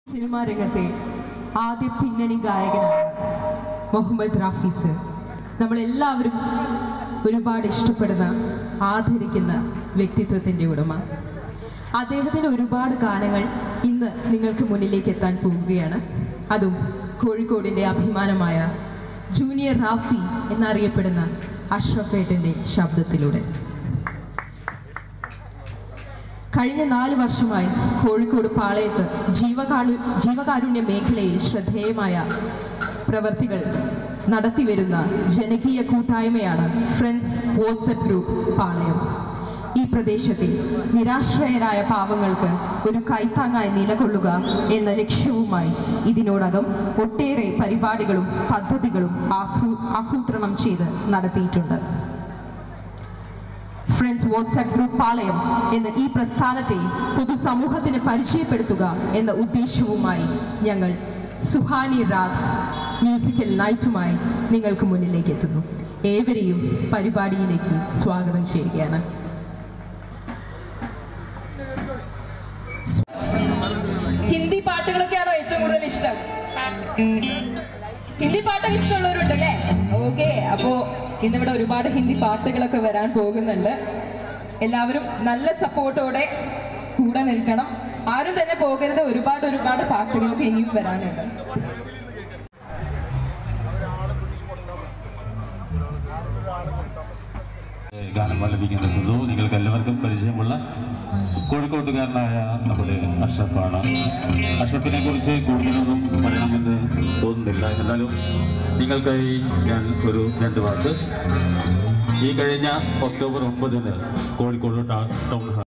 cinema രംഗത്തെ ആദ്യ പിന്നണി ഗായകനാണ് മുഹമ്മദ് റാഫീസ് നമ്മളെല്ലാവരും ഒരുപാട് ഇഷ്ടപ്പെടുന്ന ആദരിക്കുന്ന വ്യക്തിത്വത്തിൻ്റെ ഉടമ അദ്ദേഹത്തിൻ്റെ ഒരുപാട് ഗാനങ്ങൾ ഇന്ന് നിങ്ങൾക്ക് മുന്നിലേക്ക് എത്താൻ പോവുകയാണ് അതും കോഴിക്കോടിൻ്റെ അഭിമാനമായ ജൂനിയർ റാഫി എന്നറിയപ്പെടുന്ന അഷ്റഫേട്ടൻ്റെ ശബ്ദത്തിലൂടെ കഴിഞ്ഞ നാല് വർഷമായി കോഴിക്കോട് പാളയത്ത് ജീവകാരു ജീവകാരുണ്യ മേഖലയിൽ ശ്രദ്ധേയമായ പ്രവർത്തികൾ നടത്തിവരുന്ന ജനകീയ കൂട്ടായ്മയാണ് ഫ്രണ്ട്സ് വാട്സപ്പ് ഗ്രൂപ്പ് പാളയം ഈ പ്രദേശത്തെ നിരാശ്രയരായ പാവങ്ങൾക്ക് ഒരു കൈത്താങ്ങായി നിലകൊള്ളുക എന്ന ലക്ഷ്യവുമായി ഇതിനോടകം ഒട്ടേറെ പരിപാടികളും പദ്ധതികളും ആസൂ ആസൂത്രണം ചെയ്ത് നടത്തിയിട്ടുണ്ട് ഫ്രണ്ട്സ് വാട്സാപ്പ് ഗ്രൂപ്പ് പാളയം എന്ന ഈ പ്രസ്ഥാനത്തെ പൊതുസമൂഹത്തിന് പരിചയപ്പെടുത്തുക എന്ന ഉദ്ദേശവുമായി ഞങ്ങൾ സുഹാനി രാഗ് മ്യൂസിക്കൽ നൈറ്റുമായി നിങ്ങൾക്ക് മുന്നിലേക്ക് എത്തുന്നു ഏവരെയും പരിപാടിയിലേക്ക് സ്വാഗതം ചെയ്യുകയാണ് ഹിന്ദി പാട്ടുകളൊക്കെയാണോ ഏറ്റവും കൂടുതൽ ഇഷ്ടം ഹിന്ദി പാട്ടൊക്കെ ഇഷ്ടമുള്ളവരുണ്ടല്ലേ ഓക്കെ അപ്പോ ഇന്നിവിടെ ഒരുപാട് ഹിന്ദി പാട്ടുകളൊക്കെ വരാൻ പോകുന്നുണ്ട് എല്ലാവരും നല്ല സപ്പോർട്ടോടെ കൂടെ നിൽക്കണം ആരും തന്നെ പോകരുത് ഒരുപാട് ഒരുപാട് പാട്ടുകളൊക്കെ ഇനിയും വരാനുണ്ട് ഗാനം ആലപിക്കാൻ എത്തുന്നു നിങ്ങൾക്ക് എല്ലാവർക്കും പരിചയമുള്ള കോഴിക്കോട്ടുകാരനായ നമ്മുടെ അഷ്റഫാണ് അഷ്റഫിനെ കുറിച്ച് കൂടുതലൊന്നും പറയണമെന്ന് തോന്നുന്നില്ല എന്നാലും നിങ്ങൾക്കായി ഞാൻ ഒരു രണ്ട് വാക്ക് ഈ കഴിഞ്ഞ ഒക്ടോബർ ഒമ്പതിന് കോഴിക്കോട് ടൗൺ ഹാൾ